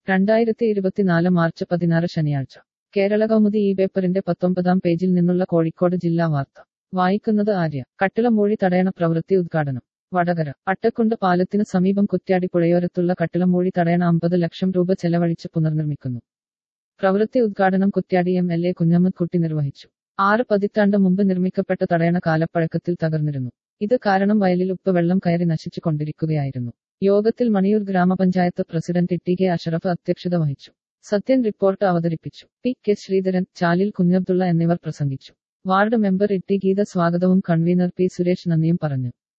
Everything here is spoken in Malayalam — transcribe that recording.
രണ്ടായിരത്തി ഇരുപത്തിനാല് മാർച്ച് പതിനാറ് ശനിയാഴ്ച കേരള കൗമുദി ഈ പേപ്പറിന്റെ പത്തൊമ്പതാം പേജിൽ നിന്നുള്ള കോഴിക്കോട് ജില്ലാ വാർത്ത വായിക്കുന്നത് ആര്യ കട്ടിളമൂഴി തടയണ പ്രവൃത്തി ഉദ്ഘാടനം വടകര അട്ടക്കുണ്ട് പാലത്തിന് സമീപം കുറ്റ്യാടി പുഴയോരത്തുള്ള കട്ടിളമൂഴി തടയണ അമ്പത് ലക്ഷം രൂപ ചെലവഴിച്ച് പുനർനിർമ്മിക്കുന്നു പ്രവൃത്തി ഉദ്ഘാടനം Kuttiady M L A Kunhammad Kutty നിർവഹിച്ചു ആറ് പതിറ്റാണ്ട് മുമ്പ് നിർമ്മിക്കപ്പെട്ട തടയണ കാലപ്പഴക്കത്തിൽ തകർന്നിരുന്നു ഇത് കാരണം വയലിൽ ഉപ്പ് വെള്ളം കയറി നശിച്ചു കൊണ്ടിരിക്കുകയായിരുന്നു യോഗത്തിൽ മണിയൂർ ഗ്രാമപഞ്ചായത്ത് പ്രസിഡന്റ് ടി കെ അഷറഫ് അധ്യക്ഷത വഹിച്ചു സത്യൻ റിപ്പോർട്ട് അവതരിപ്പിച്ചു പി കെ ശ്രീധരൻ ചാലിൽ കുഞ്ഞബ്ദുള്ള എന്നിവർ പ്രസംഗിച്ചു വാർഡ് മെമ്പർ ഇട്ടി ഗീത സ്വാഗതവും കൺവീനർ പി സുരേഷ് നന്ദിയും പറഞ്ഞു